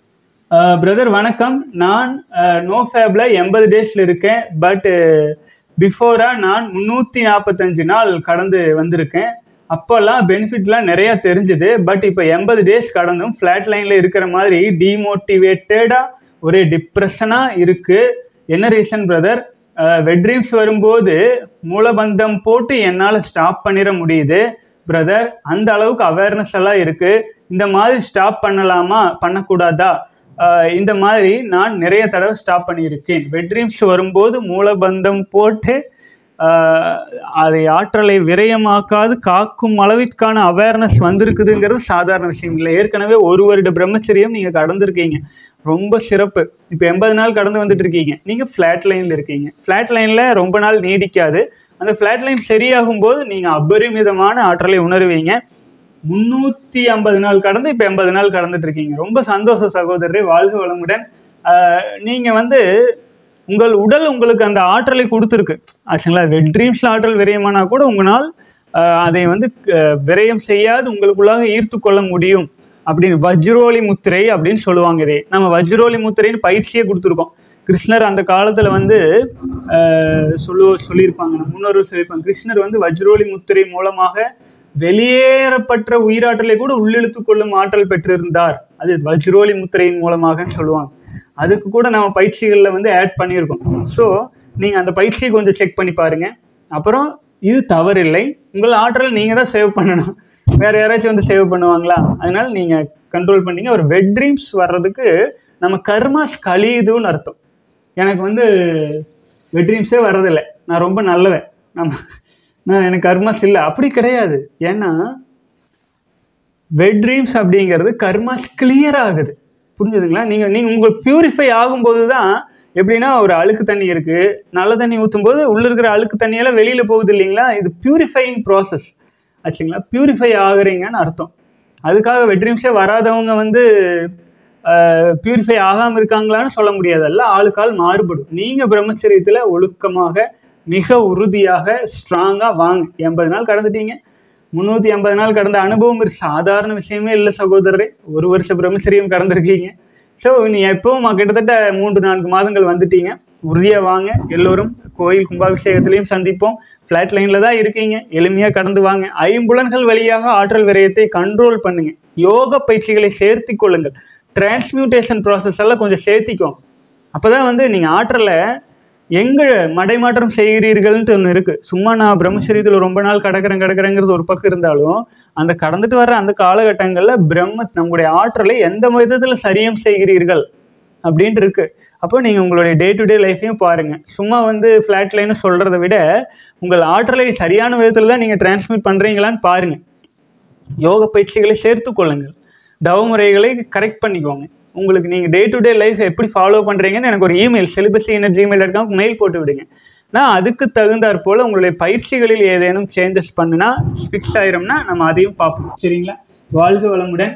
பிரதர் வணக்கம் நான் நோ ஃபேப்ல எண்பது டேஸ்ல இருக்கேன் பட் பிஃபோரா நான் முந்நூற்றி நாற்பத்தஞ்சு நாள் கடந்து வந்திருக்கேன் அப்போல்லாம் பெனிஃபிட்லாம் நிறையா தெரிஞ்சுது பட் இப்போ எண்பது டேஸ் கடந்தும் ஃப்ளாட் லைனில் இருக்கிற மாதிரி டிமோட்டிவேட்டடாக ஒரே டிப்ரெஷனாக இருக்குது என்ன ரீசன் பிரதர் வெட் ட்ரீம்ஸ் வரும்போது மூலபந்தம் போட்டு என்னால் ஸ்டாப் பண்ணிட முடியுது பிரதர் அந்த அளவுக்கு அவேர்னஸ் எல்லாம் இருக்குது இந்த மாதிரி ஸ்டாப் பண்ணலாமா பண்ணக்கூடாதா ஆஹ் இந்த மாதிரி நான் நிறைய தடவை ஸ்டாப் பண்ணியிருக்கேன் வெட் ட்ரீம்ஸ் வரும்போது மூலபந்தம் போட்டு ஆஹ் அதை ஆற்றலை விரயமாக்காது காக்கும் அளவிற்கான அவேர்னஸ் வந்திருக்குதுங்கிறது சாதாரண விஷயம் இல்லை ஏற்கனவே ஒரு வருட பிரம்மச்சரியம் நீங்கள் கடந்திருக்கீங்க ரொம்ப சிறப்பு இப்போ எண்பது நாள் கடந்து வந்துட்டு இருக்கீங்க நீங்கள் ஃப்ளாட் லைனில் இருக்கீங்க ஃப்ளாட் லைனில் ரொம்ப நாள் நீடிக்காது அந்த ஃப்ளாட் லைன் சரியாகும் போது நீங்கள் அபரிமிதமான ஆற்றலை உணர்வீங்க முந்நூற்றி ஐம்பது நாள் கடந்து இப்போ எண்பது நாள் கடந்துட்டு இருக்கீங்க ரொம்ப சந்தோஷ சகோதரரே வாழ்க வளமுடன் நீங்கள் வந்து உங்கள் உடல் உங்களுக்கு அந்த ஆற்றலை கொடுத்துருக்கு ஆச்சுங்களா வெட் ட்ரீம்ஸில் ஆற்றல் விரயமானா கூட உங்களால் ஆஹ், அதை வந்து அஹ், விரயம் செய்யாது உங்களுக்குள்ளாக ஈர்த்து கொள்ள முடியும் அப்படின்னு வஜ்ரோலி முத்திரை அப்படின்னு சொல்லுவாங்க இதை நம்ம வஜ்ரோலி முத்திரைன்னு பயிற்சியே கொடுத்துருக்கோம் கிருஷ்ணர் அந்த காலத்தில் வந்து ஆஹ், சொல்லு சொல்லியிருப்பாங்க நம்ம முன்னோர்கள் சொல்லியிருப்பாங்க கிருஷ்ணர் வந்து வஜ்ரோலி முத்திரை மூலமாக வெளியேறப்பட்ட உயிராற்றலை கூட உள்ளிழுத்து கொள்ளும் ஆற்றல் பெற்றிருந்தார் அது வஜ்ரோலி முத்திரையின் மூலமாகன்னு சொல்லுவாங்க அதுக்கு கூட நம்ம பயிற்சிகளில் வந்து ஆட் பண்ணியிருக்கோம் ஸோ நீங்கள் அந்த பயிற்சியை கொஞ்சம் செக் பண்ணி பாருங்க அப்புறம் இது தவறில்லை உங்கள் ஆற்றல் நீங்கள் தான் சேவ் பண்ணணும் வேற யாராச்சும் வந்து சேவ் பண்ணுவாங்களா அதனால நீங்கள் கண்ட்ரோல் பண்ணீங்க ஒரு வெட் ட்ரீம்ஸ் வர்றதுக்கு நம்ம கர்மாஸ் கழியுதுன்னு அர்த்தம் எனக்கு வந்து வெட் ட்ரீம்ஸே வர்றதில்லை நான் ரொம்ப நல்லவன் நம்ம நான் எனக்கு கர்மாஸ் இல்லை அப்படி கிடையாது ஏன்னா வெட் ட்ரீம்ஸ் அப்படிங்கிறது கர்மாஸ் கிளியர் ஆகுது புரிஞ்சுதுங்களா நீங்கள் நீங்கள் உங்களுக்கு பியூரிஃபை ஆகும்போது தான் எப்படின்னா ஒரு அழுக்கு தண்ணி இருக்குது நல்ல தண்ணி ஊற்றும் போது உள்ளே இருக்கிற அழுக்கு தண்ணியெல்லாம் வெளியில் போகுது இல்லைங்களா இது பியூரிஃபையிங் ப்ராசஸ் ஆச்சுங்களா பியூரிஃபை ஆகுறீங்கன்னு அர்த்தம் அதுக்காக வெட் ட்ரீம்ஸே வராதவங்க வந்து பியூரிஃபை ஆகாமல் இருக்காங்களான்னு சொல்ல முடியாதல்ல ஆளுக்கால் மாறுபடும் நீங்கள் பிரம்மச்சரியத்தில் ஒழுக்கமாக மிக உறுதியாக ஸ்ட்ராங்காக வாங்க எண்பது நாள் கடந்துட்டீங்க முந்நூற்றி ஐம்பது நாள் கடந்த அனுபவம் ஒரு சாதாரண விஷயமே இல்லை சகோதரரே ஒரு வருஷ பிரம்மச்சரியம் கடந்திருக்கீங்க ஸோ நீ எப்பவும் கிட்டத்தட்ட மூன்று நான்கு மாதங்கள் வந்துட்டீங்க உறுதியாக வாங்க எல்லோரும் கோயில் கும்பாபிஷேகத்திலையும் சந்திப்போம் ஃப்ளாட் லைனில் தான் இருக்கீங்க எளிமையாக கடந்து வாங்க ஐம்புலன்கள் வழியாக ஆற்றல் விரயத்தை கண்ட்ரோல் பண்ணுங்க யோக பயிற்சிகளை சேர்த்தி கொள்ளுங்கள் டிரான்ஸ்மியூட்டேஷன் ப்ராசஸ் எல்லாம் கொஞ்சம் சேர்த்திக்கும் அப்போ தான் வந்து நீங்கள் ஆற்றலை எங்கே மடைமாற்றம் செய்கிறீர்கள்ன்ட்டு ஒன்று இருக்குது சும்மா நான் பிரம்மச்சரியத்தில் ரொம்ப நாள் கடக்கிறேன் கடக்கிறேங்கிறது ஒரு பக்கம் இருந்தாலும் அந்த கடந்துட்டு வர்ற அந்த காலகட்டங்களில் பிரம்ம நம்முடைய ஆற்றலை எந்த விதத்தில் சரியம் செய்கிறீர்கள் அப்படின்ட்டு இருக்கு அப்போ நீங்கள் உங்களுடைய டே டு டே லைஃப்பையும் பாருங்கள் சும்மா வந்து ஃப்ளாட் லைன்னு சொல்கிறத விட உங்கள் ஆற்றலை சரியான விதத்தில் தான் நீங்கள் டிரான்ஸ்மிட் பண்ணுறீங்களான்னு பாருங்கள் யோக பயிற்சிகளை சேர்த்து கொள்ளுங்கள் தவ முறைகளை கரெக்ட் பண்ணிக்கோங்க உங்களுக்கு நீங்கள் டே டு டே லைஃப் எப்படி ஃபாலோ பண்ணுறீங்கன்னு எனக்கு ஒரு இமெயில் செலிபஸி என்ன ஜிமெயில் டாட் காம் மெயில் போட்டு விடுங்க நான் அதுக்கு தகுந்தாற் போல் உங்களுடைய பயிற்சிகளில் ஏதேனும் சேஞ்சஸ் பண்ணுனா ஃபிக்ஸ் ஆயிரும்னா நம்ம அதையும் பார்ப்போம் சரிங்களா வாழ்க வளமுடன்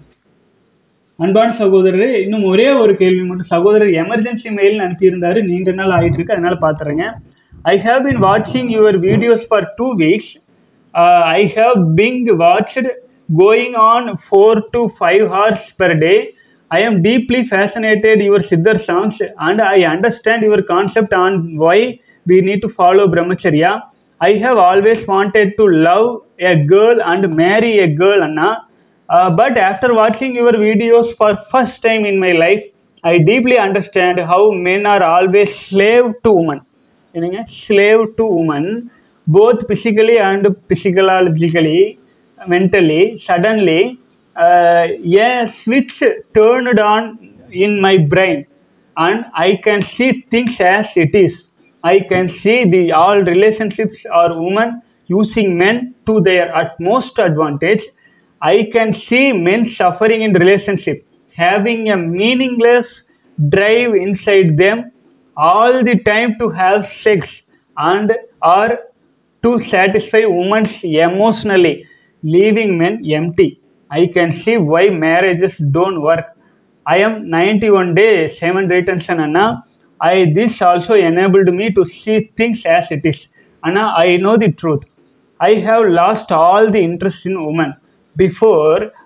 அன்பான சகோதரரே இன்னும் ஒரே ஒரு கேள்வி மட்டும் சகோதரர் எமர்ஜென்சி மெயில் அனுப்பியிருந்தாரு நீண்ட நாள் ஆயிட்டு இருக்கு அதனால பார்த்துறேங்க ஐ ஹாவ் பின் வாட்சிங் your videos for two weeks I have binge watched going on four to five hours per day I am deeply fascinated your Siddhar songs and I understand your concept on why we need to follow brahmacharya. I have always wanted to love a girl and marry a girl, Anna. Uh, but after watching your videos for first time in my life, I deeply understand how men are always slave to women. என்னங்க slave to women, both physically and psychologically, mentally, suddenly, uh, a switch turned on in my brain and I can see things as it is. I can see the all relationships are women using men to their utmost advantage. I can see men suffering in relationship, having a meaningless drive inside them all the time to have sex and or to satisfy women emotionally, leaving men empty. I can see why marriages don't work. I am 91 day seven retention Anna. I this also enabled me to see things as it is. Anna, I know the truth. I have lost all the interest in women. Before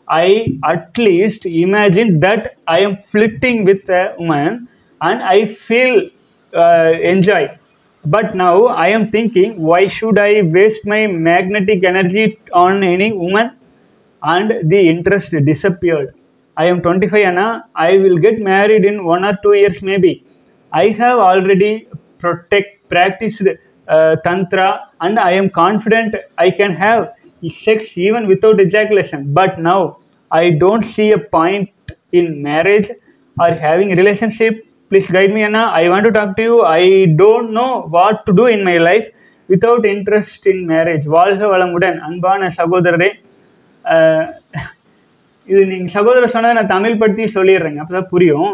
I at least imagine that I am flirting with a woman and I feel enjoy but now i am thinking why should i waste my magnetic energy on any woman and the interest disappeared i am 25 anna i will get married in one or two years maybe i have already protect practiced uh, tantra and i am confident i can have sex even without ejaculation but now i don't see a point in marriage or having a relationship please guide me anna i want to talk to you i don't know what to do in my life without interest in marriage வாழ்க வளமுடன் அன்பான சகோதரரே அஹ், இது நீங்கள் சகோதரர் சொன்னதை நான் தமிழ் படுத்தி சொல்லிடுறேங்க அப்போ தான் புரியும்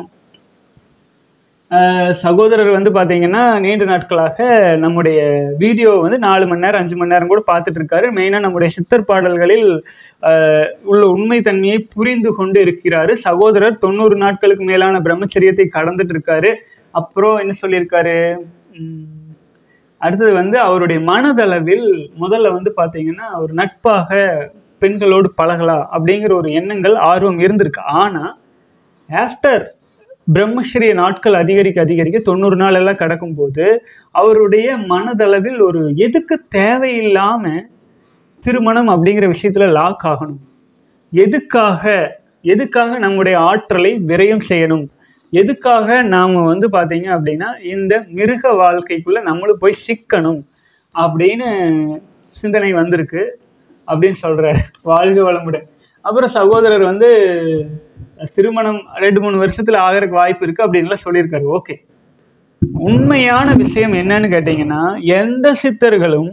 அஹ், சகோதரர் வந்து பார்த்தீங்கன்னா நீண்ட நாட்களாக நம்முடைய வீடியோ வந்து நாலு மணி நேரம் அஞ்சு மணி நேரம் கூட பார்த்துட்டு இருக்காரு மெயினாக நம்முடைய சித்தர் பாடல்களில் அஹ், உள்ள உண்மைத்தன்மையை புரிந்து கொண்டு இருக்கிறாரு சகோதரர் தொண்ணூறு நாட்களுக்கு மேலான பிரம்மச்சரியத்தை கடந்துட்டு இருக்காரு அப்புறம் என்ன சொல்லியிருக்காரு உம், அடுத்தது வந்து அவருடைய மனதளவில் முதல்ல வந்து பார்த்தீங்கன்னா ஒரு நட்பாக பெண்களோடு பழகலாம் அப்படிங்கிற ஒரு எண்ணங்கள் ஆர்வம் இருந்திருக்கு ஆனால் ஆஃப்டர் பிரம்மச்சரிய நாட்கள் அதிகரிக்க அதிகரிக்க தொண்ணூறு நாள் எல்லாம் கடக்கும்போது அவருடைய மனதளவில் ஒரு எதுக்கு தேவையில்லாம திருமணம் அப்படிங்கிற விஷயத்துல லாக் ஆகணும் எதுக்காக எதுக்காக நம்முடைய ஆற்றலை விரயம் செய்யணும் எதுக்காக நாம் வந்து பார்த்தீங்க அப்படின்னா இந்த மிருக வாழ்க்கைக்குள்ள நம்மளும் போய் சிக்கணும் அப்படின்னு சிந்தனை வந்திருக்கு அப்படின்னு சொல்றாரு வாழ்க வளமுடன் அப்புறம் சகோதரர் வந்து திருமணம் ரெண்டு மூணு வருஷத்துல ஆகிறதுக்கு வாய்ப்பு இருக்கு அப்படின்லாம் சொல்லியிருக்காரு ஓகே உண்மையான விஷயம் என்னன்னு கேட்டிங்கன்னா எந்த சித்தர்களும்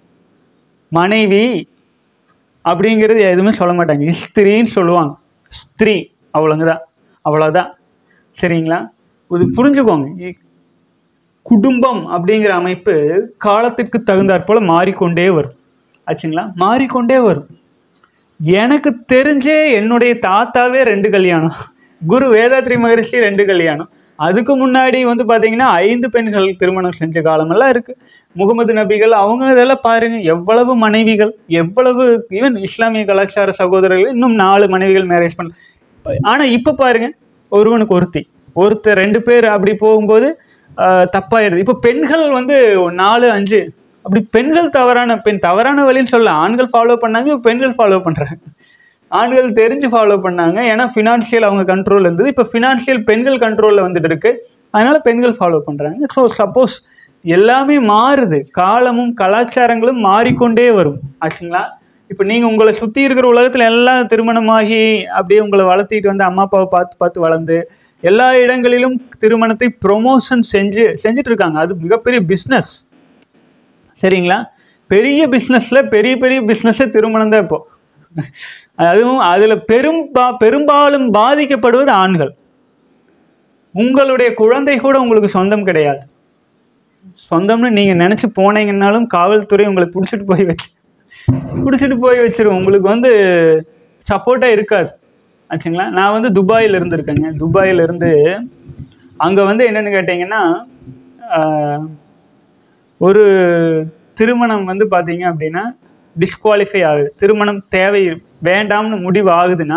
மனைவி அப்படிங்கிறது எதுவுமே சொல்ல மாட்டாங்க ஸ்திரீன்னு சொல்லுவாங்க ஸ்திரீ அவ்வளோங்கதான் அவ்வளோதான் சரிங்களா இது புரிஞ்சுக்கோங்க இ- குடும்பம் அப்படிங்கிற அமைப்பு காலத்திற்கு தகுந்தாற் போல மாறிக்கொண்டே வரும் ஆச்சுங்களா மாறிக்கொண்டே வரும் எனக்கு தெரிஞ்சே என்னுடைய தாத்தாவே ரெண்டு கல்யாணம் குரு வேதாத்ரி மகரிஷி ரெண்டு கல்யாணம் அதுக்கு முன்னாடி வந்து பார்த்தீங்கன்னா ஐந்து பெண்கள் திருமணம் செஞ்ச காலமெல்லாம் இருக்கு முகமது நபிகள் அவங்க இதெல்லாம் பாருங்க எவ்வளவு மனைவிகள் எவ்வளவு ஈவன் இஸ்லாமிய கலாச்சார சகோதரர்கள் இன்னும் நாலு மனைவிகள் மேரேஜ் பண்ண ஆனா இப்போ பாருங்க ஒருவனுக்கு ஒருத்தி ஒருத்தர் ரெண்டு பேர் அப்படி போகும்போது ஆஹ், தப்பாயிருது இப்போ பெண்கள் வந்து நாலு அஞ்சு அப்படி பெண்கள் தவறான பெண் தவறான வழின்னு சொல்ல ஆண்கள் ஃபாலோ பண்ணாங்க இப்ப பெண்கள் ஃபாலோ பண்றாங்க ஆண்கள் தெரிஞ்சு ஃபாலோ பண்ணாங்க ஏன்னா ஃபினான்ஷியல் அவங்க கண்ட்ரோல் இருந்தது இப்போ ஃபினான்ஷியல் பெண்கள் கண்ட்ரோலில் வந்துட்டு இருக்கு அதனால பெண்கள் ஃபாலோ பண்ணுறாங்க ஸோ சப்போஸ் எல்லாமே மாறுது காலமும் கலாச்சாரங்களும் மாறிக்கொண்டே வரும் ஆச்சுங்களா இப்போ நீங்கள் உங்களை சுற்றி இருக்கிற உலகத்தில் எல்லாம் திருமணமாகி அப்படியே உங்களை வளர்த்திட்டு வந்து அம்மா அப்பாவை பார்த்து பார்த்து வளர்ந்து எல்லா இடங்களிலும் திருமணத்தை ப்ரொமோஷன் செஞ்சு செஞ்சுட்டு இருக்காங்க அது மிகப்பெரிய பிஸ்னஸ் சரிங்களா பெரிய பிஸ்னஸில் பெரிய பெரிய பிஸ்னஸே திருமணம் தான் இப்போ அதுவும் அதில் பெரும் பா- பெரும்பாலும் பாதிக்கப்படுவது ஆண்கள் உங்களுடைய குழந்தை கூட உங்களுக்கு சொந்தம் கிடையாது சொந்தம்னு நீங்கள் நினச்சி போனீங்கன்னாலும் காவல்துறை உங்களை பிடிச்சிட்டு போய் வச்சு பிடிச்சிட்டு போய் வச்சிரும் உங்களுக்கு வந்து சப்போர்ட்டாக இருக்காது ஆச்சுங்களா நான் வந்து துபாயில் இருந்திருக்கேங்க துபாயில் இருந்து அங்கே வந்து என்னென்னு கேட்டிங்கன்னா ஆஹ், ஒரு திருமணம் வந்து பார்த்தீங்க அப்படின்னா டிஸ்குவாலிஃபை ஆகுது திருமணம் தேவை வேண்டாம்னு முடிவு ஆகுதுன்னா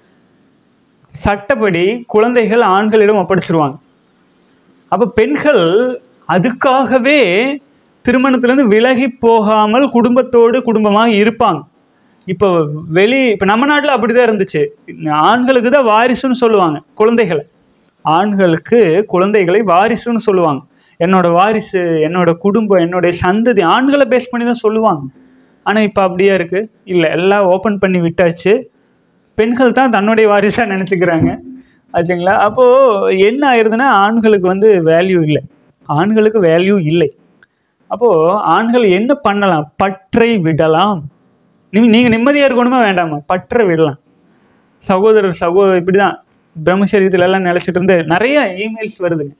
சட்டப்படி குழந்தைகள் ஆண்களிடம் ஒப்படைச்சிருவாங்க அப்போ பெண்கள் அதுக்காகவே திருமணத்திலேருந்து விலகி போகாமல் குடும்பத்தோடு குடும்பமாக இருப்பாங்க இப்போ வெளி இப்போ நம்ம நாட்டில் அப்படி தான் இருந்துச்சு ஆண்களுக்கு தான் வாரிசுன்னு சொல்லுவாங்க குழந்தைகளை ஆண்களுக்கு குழந்தைகளை வாரிசுன்னு சொல்லுவாங்க என்னோட வாரிசு என்னோட குடும்பம் என்னுடைய சந்ததி ஆண்களை பேஸ் பண்ணி தான் சொல்லுவாங்க ஆனால் இப்போ அப்படியே இருக்குது இல்லை எல்லாம் ஓப்பன் பண்ணி விட்டாச்சு பெண்கள் தான் தன்னுடைய வாரிசாக நினச்சிக்கிறாங்க ஆச்சுங்களா அப்போது என்ன ஆயிடுதுன்னா ஆண்களுக்கு வந்து வேல்யூ இல்லை ஆண்களுக்கு வேல்யூ இல்லை அப்போது ஆண்கள் என்ன பண்ணலாம் பற்றை விடலாம் நீ நீங்கள் நிம்மதியாக இருக்கணுமா வேண்டாமா பற்றை விடலாம் சகோதரர் சகோ இப்படி தான் பிரம்மச்சரியத்துல எல்லாம் நிலச்சிட்டு இருந்து நிறைய இமெயில்ஸ் வருதுங்க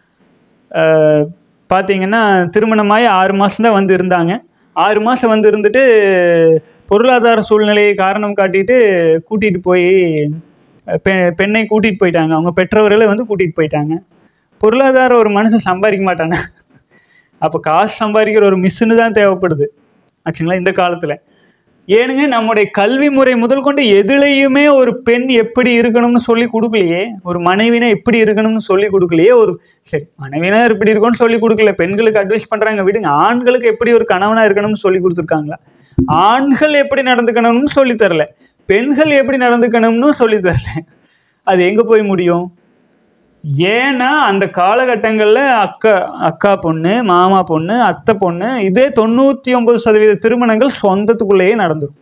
அஹ் பார்த்தீங்கன்னா திருமணமாகி ஆறு மாதம் தான் வந்து இருந்தாங்க ஆறு மாதம் வந்து இருந்துட்டு பொருளாதார சூழ்நிலையை காரணம் காட்டிட்டு கூட்டிகிட்டு போய் பெ பெண்ணை கூட்டிகிட்டு போயிட்டாங்க அவங்க பெற்றவர்களை வந்து கூட்டிகிட்டு போயிட்டாங்க பொருளாதாரம் ஒரு மனுஷன் சம்பாதிக்க மாட்டானே அப்போ காசு சம்பாதிக்கிற ஒரு மிஷினு தான் தேவைப்படுது ஆச்சுங்களா இந்த காலத்தில் ஏனுங்க நம்முடைய கல்வி முறை முதல் கொண்டு எதுலேயுமே ஒரு பெண் எப்படி இருக்கணும்னு சொல்லி கொடுக்கலையே ஒரு மனைவினா எப்படி இருக்கணும்னு சொல்லி கொடுக்கலையே ஒரு சரி மனைவினா எப்படி இருக்கணும்னு சொல்லி கொடுக்கல பெண்களுக்கு அட்வைஸ் பண்றாங்க விடுங்க ஆண்களுக்கு எப்படி ஒரு கணவனா இருக்கணும்னு சொல்லி கொடுத்துருக்காங்களா ஆண்கள் எப்படி நடந்துக்கணும்னு சொல்லி தரல பெண்கள் எப்படி நடந்துக்கணும்னு சொல்லி தரல அது எங்க போய் முடியும் ஏன்னா அந்த காலகட்டங்களில் அக்கா அக்கா பொண்ணு மாமா பொண்ணு அத்தை பொண்ணு இதே தொண்ணூற்றி ஒன்பது சதவீத திருமணங்கள் சொந்தத்துக்குள்ளேயே நடந்துரும்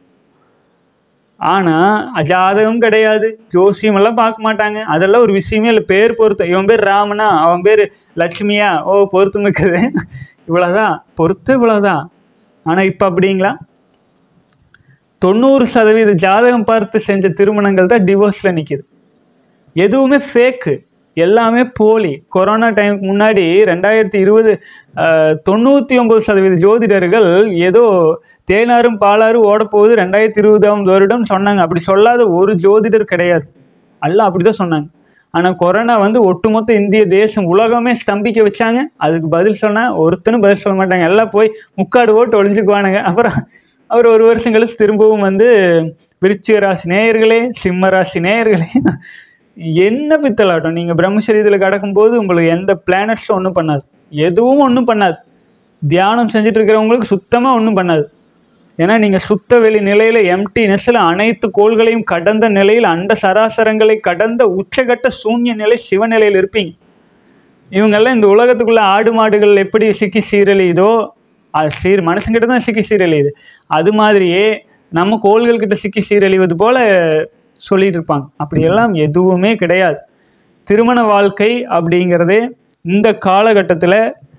ஆனால் ஜாதகம் கிடையாது ஜோசியம் எல்லாம் பார்க்க மாட்டாங்க அதெல்லாம் ஒரு விஷயமே இல்லை பேர் பொருத்தம் இவன் பேர் ராமனா அவன் பேர் லட்சுமியா ஓ பொருத்தம் இருக்குது இவ்வளோதான் பொறுத்து இவ்வளோதான் ஆனால் இப்போ அப்படிங்களா தொண்ணூறு சதவீத ஜாதகம் பார்த்து செஞ்ச திருமணங்கள் தான் டிவோர்ஸில் நிற்கிது எதுவுமே ஃபேக்கு எல்லாமே போலி கொரோனா டைமுக்கு முன்னாடி ரெண்டாயிரத்தி இருபது தொண்ணூற்றி ஒம்பது சதவீத ஜோதிடர்கள் ஏதோ தேனாரும் பாலாரும் ஓடப்போகுது ரெண்டாயிரத்தி இருபதாம் வருடம் சொன்னாங்க அப்படி சொல்லாத ஒரு ஜோதிடர் கிடையாது எல்லாம் அப்படி தான் சொன்னாங்க ஆனால் கொரோனா வந்து ஒட்டுமொத்த இந்திய தேசம் உலகமே ஸ்தம்பிக்க வச்சாங்க அதுக்கு பதில் சொன்னால் ஒருத்தனும் பதில் சொல்ல மாட்டாங்க எல்லாம் போய் முக்காடு ஓட்டு ஒளிஞ்சுக்குவானுங்க அப்புறம் அவர் ஒரு வருஷம் கழிச்சு திரும்பவும் வந்து விருச்சிக ராசி நேயர்களே சிம்ம ராசி நேயர்களே என்ன பித்தலாட்டம் நீங்கள் பிரம்மசரீரத்தில் கடக்கும்போது உங்களுக்கு எந்த பிளானட்ஸும் ஒன்றும் பண்ணாது எதுவும் ஒன்றும் பண்ணாது தியானம் செஞ்சுட்டு இருக்கிறவங்களுக்கு சுத்தமாக ஒன்றும் பண்ணாது ஏன்னா நீங்கள் சுத்த வெளி நிலையில் எம்டினஸ்ஸில் அனைத்து கோள்களையும் கடந்த நிலையில் அண்ட சராசரங்களை கடந்த உச்சகட்ட சூன்ய நிலை சிவநிலையில் இருப்பீங்க இவங்கெல்லாம் இந்த உலகத்துக்குள்ள ஆடு மாடுகள் எப்படி சிக்கி சீரழியுதோ அது சீர் மனுஷங்கிட்ட தான் சிக்கி சீரழியுது அது மாதிரியே நம்ம கோள்கள் கிட்ட சிக்கி சீரழிவது போல சொல்லிட்டு இருப்பாங்க அப்படியெல்லாம் எதுவுமே கிடையாது திருமண வாழ்க்கை அப்படிங்கிறதே இந்த காலகட்டத்தில்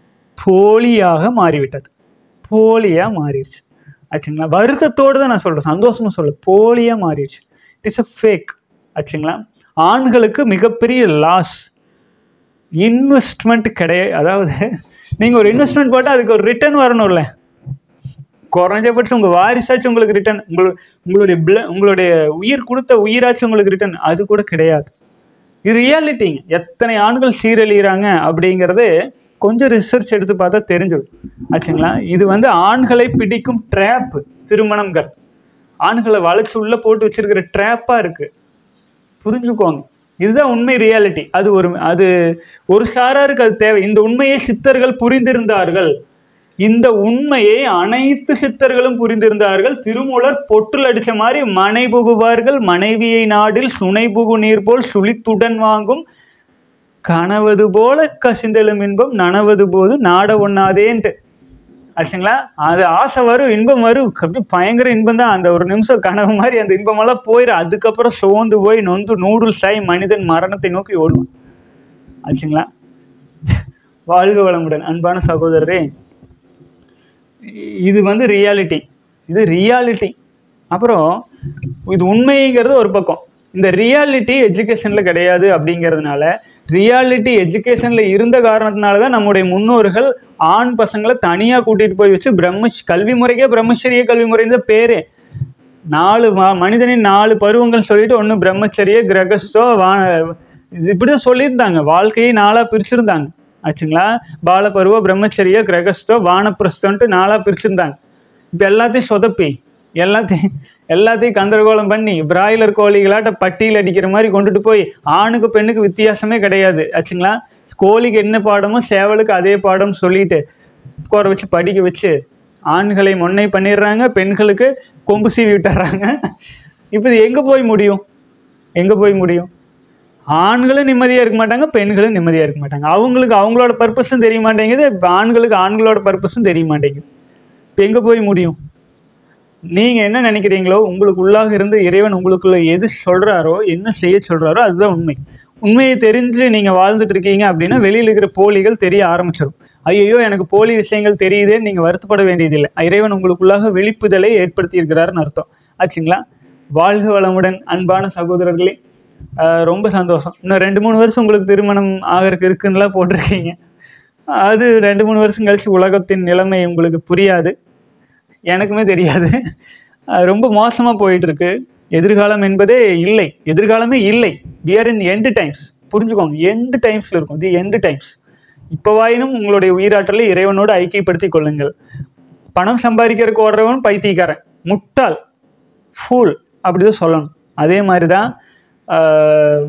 போலியாக மாறிவிட்டது போலியாக மாறிடுச்சு ஆச்சுங்களா வருத்தத்தோடு தான் நான் சொல்கிறேன் சந்தோஷமா சொல்ல போலியாக மாறிடுச்சு இட் இஸ் அ ஃபேக் ஆச்சுங்களா ஆண்களுக்கு மிகப்பெரிய லாஸ் இன்வெஸ்ட்மெண்ட் கிடையாது அதாவது நீங்கள் ஒரு இன்வெஸ்ட்மெண்ட் போட்டால் அதுக்கு ஒரு ரிட்டர்ன் வரணும்ல குறைஞ்சபட்சம் உங்கள் வாரிசாச்சும் உங்களுக்கு ரிட்டர்ன் உங்கள் உங்களுடைய பிள உங்களுடைய உயிர் கொடுத்த உயிராச்சும் உங்களுக்கு ரிட்டர்ன் அது கூட கிடையாது இது ரியாலிட்டிங்க எத்தனை ஆண்கள் சீரழிகிறாங்க அப்படிங்கிறது கொஞ்சம் ரிசர்ச் எடுத்து பார்த்தா தெரிஞ்சிடும் ஆச்சுங்களா இது வந்து ஆண்களை பிடிக்கும் ட்ராப் திருமணம்ங்கிறது ஆண்களை வளைச்சு உள்ள போட்டு வச்சிருக்கிற ட்ராப்பாக இருக்கு புரிஞ்சுக்கோங்க இதுதான் உண்மை ரியாலிட்டி அது ஒரு அது ஒரு சாராருக்கு அது தேவை இந்த உண்மையை சித்தர்கள் புரிந்திருந்தார்கள் இந்த உண்மையை அனைத்து சித்தர்களும் புரிந்திருந்தார்கள் திருமூலர் பொட்டுல் அடிச்ச மாதிரி மனை புகுவார்கள் மனைவியை நாடில் சுனை புகு நீர் போல் சுழித்துடன் வாங்கும் கனவது போல கசிந்தெழும் இன்பம் நனவது போது நாட ஒண்ணாதேன்ட்டு ஆச்சுங்களா அது ஆசை வரும் இன்பம் வரும் அப்படியே பயங்கர இன்பம் தான் அந்த ஒரு நிமிஷம் கனவு மாதிரி அந்த இன்பமெல்லாம் போயிடும் அதுக்கப்புறம் சோர்ந்து போய் நொந்து நூடுல்ஸ் ஆகி மனிதன் மரணத்தை நோக்கி ஓடுவான் ஆச்சுங்களா வாழ்க வளமுடன் அன்பான சகோதரரே இது வந்து ரியாலிட்டி இது ரியாலிட்டி அப்புறம் இது உண்மைங்கிறது ஒரு பக்கம் இந்த ரியாலிட்டி எஜுகேஷனில் கிடையாது அப்படிங்கிறதுனால ரியாலிட்டி எஜுகேஷனில் இருந்த காரணத்தினால தான் நம்முடைய முன்னோர்கள் ஆண் பசங்களை தனியாக கூட்டிகிட்டு போய் வச்சு பிரம்ம கல்வி முறைக்கே பிரம்மச்சரிய கல்வி முறைன்னு தான் பேரே நாலு ம- மனிதனின் நாலு பருவங்கள் சொல்லிட்டு ஒன்று பிரம்மச்சரிய கிரகஸ்தோ வா இது இப்படி தான் சொல்லியிருந்தாங்க வாழ்க்கையை நாளாக பிரிச்சிருந்தாங்க ஆச்சுங்களா பாலபருவ பிரம்மச்சரிய கிரகஸ்தோ வானப்பிரஸ்தோன்ட்டு நாளாக பிரிச்சிருந்தாங்க இப்போ எல்லாத்தையும் சொதப்பி எல்லாத்தையும் எல்லாத்தையும் கந்தரகோலம் பண்ணி பிராய்லர் கோழிகளாட்ட பட்டியில் அடிக்கிற மாதிரி கொண்டுட்டு போய் ஆணுக்கு பெண்ணுக்கு வித்தியாசமே கிடையாது ஆச்சுங்களா கோழிக்கு என்ன பாடமோ சேவலுக்கு அதே பாடம் சொல்லிட்டு உட்கார வச்சு படிக்க வச்சு ஆண்களை முன்னை பண்ணிடுறாங்க பெண்களுக்கு கொம்பு சீவி விட்டுறாங்க இப்போ இது எங்கே போய் முடியும் எங்கே போய் முடியும் ஆண்களும் நிம்மதியாக இருக்க மாட்டாங்க பெண்களும் நிம்மதியாக இருக்க மாட்டாங்க அவங்களுக்கு அவங்களோட பர்பஸும் தெரிய மாட்டேங்குது இப்ப ஆண்களுக்கு ஆண்களோட பர்பஸும் தெரிய மாட்டேங்குது இப்போ எங்கே போய் முடியும் நீங்கள் என்ன நினைக்கிறீங்களோ உங்களுக்கு உள்ளாக இருந்து இறைவன் உங்களுக்குள்ள எது சொல்கிறாரோ என்ன செய்ய சொல்கிறாரோ அதுதான் உண்மை உண்மையை தெரிஞ்சு நீங்கள் வாழ்ந்துட்டு இருக்கீங்க அப்படின்னா வெளியில் இருக்கிற போலிகள் தெரிய ஆரம்பிச்சிடும் ஐயோ எனக்கு போலி விஷயங்கள் தெரியுதேன்னு நீங்கள் வருத்தப்பட வேண்டியதில்லை இறைவன் உங்களுக்குள்ளாக விழிப்புதலை ஏற்படுத்தி இருக்கிறாருன்னு அர்த்தம் ஆச்சுங்களா வாழ்க வளமுடன் அன்பான சகோதரர்களே ஆஹ் ரொம்ப சந்தோஷம் இன்னும் ரெண்டு மூணு வருஷம் உங்களுக்கு திருமணம் ஆகிறதுக்கு இருக்குன்னுலாம் போட்டிருக்கீங்க அது ரெண்டு மூணு வருஷம் கழிச்சு உலகத்தின் நிலைமை உங்களுக்கு புரியாது எனக்குமே தெரியாது அஹ் ரொம்ப மோசமாக போயிட்டு இருக்கு எதிர்காலம் என்பதே இல்லை எதிர்காலமே இல்லை விஆர் இன் எண்டு டைம்ஸ் புரிஞ்சுக்கோங்க எண்டு டைம்ஸில் இருக்கும் தி எண்டு டைம்ஸ் இப்போவாயினும் உங்களுடைய உயிராற்றலை இறைவனோடு ஐக்கியப்படுத்திக் கொள்ளுங்கள் பணம் சம்பாதிக்கிறதுக்கு ஓடுறவன் பைத்தியக்காரன் முட்டாள் ஃபூல் அப்படி தான் சொல்லணும் அதே மாதிரி தான் ஆஹ்,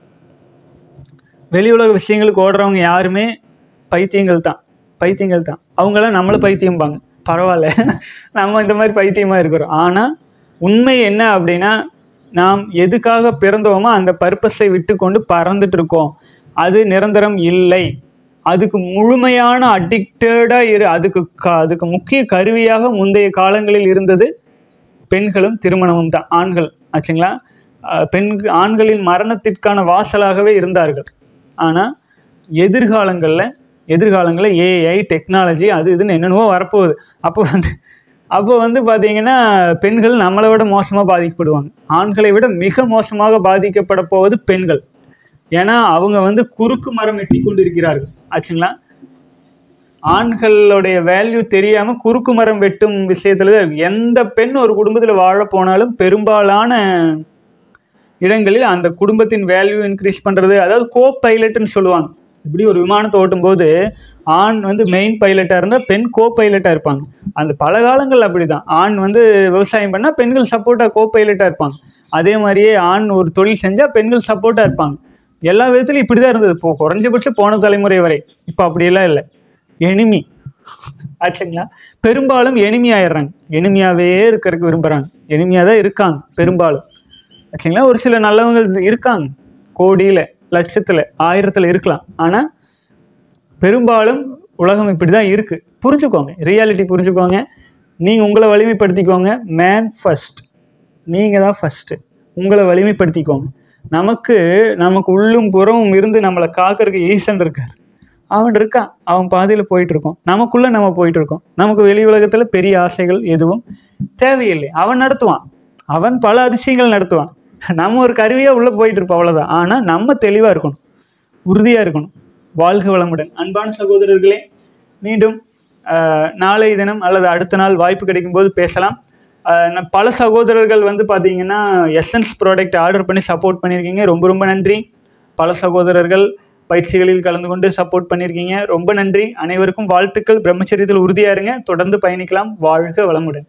வெளி உலக விஷயங்களுக்கு ஓடுறவங்க யாருமே பைத்தியங்கள் தான் பைத்தியங்கள் தான் அவங்களாம் நம்மளை பைத்தியம்பாங்க பரவாயில்ல நம்ம இந்த மாதிரி பைத்தியமாக இருக்கிறோம் ஆனால் உண்மை என்ன அப்படின்னா நாம் எதுக்காக பிறந்தோமோ அந்த பர்பஸை விட்டு கொண்டு பறந்துட்டு இருக்கோம் அது நிரந்தரம் இல்லை அதுக்கு முழுமையான அடிக்டடாக இரு அதுக்கு க அதுக்கு முக்கிய கருவியாக முந்தைய காலங்களில் இருந்தது பெண்களும் திருமணமும் தான் ஆண்கள் ஆச்சுங்களா அஹ் பெண் ஆண்களின் மரணத்திற்கான வாசலாகவே இருந்தார்கள் ஆனால் எதிர்காலங்களில் எதிர்காலங்களில் ஏஐ டெக்னாலஜி அது இதுன்னு என்னென்னவோ வரப்போகுது அப்போ வந்து அப்போ வந்து பார்த்தீங்கன்னா பெண்கள் நம்மளை விட மோசமாக பாதிக்கப்படுவாங்க ஆண்களை விட மிக மோசமாக பாதிக்கப்பட போவது பெண்கள் ஏன்னா அவங்க வந்து குறுக்கு மரம் வெட்டி கொண்டு இருக்கிறார்கள் ஆச்சுங்களா ஆண்களுடைய வேல்யூ தெரியாம குறுக்கு மரம் வெட்டும் விஷயத்துல தான் இருக்கு எந்த பெண் ஒரு குடும்பத்தில் வாழ போனாலும் பெரும்பாலான இடங்களில் அந்த குடும்பத்தின் வேல்யூ இன்க்ரீஸ் பண்றது அதாவது கோ பைலட்னு சொல்லுவாங்க இப்படி ஒரு விமானத்தை ஓட்டும் போது ஆண் வந்து மெயின் பைலட்டாக இருந்தால் பெண் கோ பைலட்டாக இருப்பாங்க அந்த பல காலங்கள் அப்படி தான் ஆண் வந்து விவசாயம் பண்ணால் பெண்கள் சப்போர்ட்டாக கோ பைலட்டாக இருப்பாங்க அதே மாதிரியே ஆண் ஒரு தொழில் செஞ்சால் பெண்கள் சப்போர்ட்டாக இருப்பாங்க எல்லா விதத்துலையும் இப்படி தான் இருந்தது இப்போ குறைஞ்சபட்சம் போன தலைமுறை வரை இப்போ அப்படியெல்லாம் இல்லை எனிமி ஆச்சுங்களா பெரும்பாலும் எனிமி ஆயிடுறாங்க எனிமியாவே இருக்கிறதுக்கு விரும்புகிறாங்க எனிமியாக தான் இருக்காங்க பெரும்பாலும் ஆச்சுங்களா ஒரு சில நல்லவங்க இருக்காங்க கோடியில் லட்சத்தில் ஆயிரத்தில் இருக்கலாம் ஆனால் பெரும்பாலும் உலகம் இப்படி தான் இருக்குது புரிஞ்சுக்கோங்க ரியாலிட்டி புரிஞ்சுக்கோங்க நீங்கள் உங்களை வலிமைப்படுத்திக்கோங்க மேன் ஃபர்ஸ்ட் நீங்கள் தான் ஃபஸ்ட்டு உங்களை வலிமைப்படுத்திக்கோங்க நமக்கு நமக்கு உள்ளும் புறமும் இருந்து நம்மளை காக்கறதுக்கு ஈசன் இருக்கார் அவன் இருக்கான் அவன் பாதையில் போயிட்டு இருக்கோம் நமக்குள்ளே நம்ம போயிட்டு இருக்கோம் நமக்கு வெளி உலகத்தில் பெரிய ஆசைகள் எதுவும் தேவையில்லை அவன் நடத்துவான் அவன் பல அதிசயங்கள் நடத்துவான் நம்ம ஒரு கருவியாக உள்ளே போயிட்டு இருப்போம் அவ்வளோதான் ஆனால் நம்ம தெளிவாக இருக்கணும் உறுதியாக இருக்கணும் வாழ்க வளமுடன் அன்பான சகோதரர்களே மீண்டும் ஆஹ், நாளை தினம் அல்லது அடுத்த நாள் வாய்ப்பு கிடைக்கும்போது பேசலாம் ஆஹ், நான் பல சகோதரர்கள் வந்து பார்த்தீங்கன்னா எசன்ஸ் ப்ராடக்ட் ஆர்டர் பண்ணி சப்போர்ட் பண்ணியிருக்கீங்க ரொம்ப ரொம்ப நன்றி பல சகோதரர்கள் பயிற்சிகளில் கலந்து கொண்டு சப்போர்ட் பண்ணியிருக்கீங்க ரொம்ப நன்றி அனைவருக்கும் வாழ்த்துக்கள் பிரம்மச்சரியத்தில் உறுதியாக இருங்க தொடர்ந்து பயணிக்கலாம் வாழ்க வளமுடன்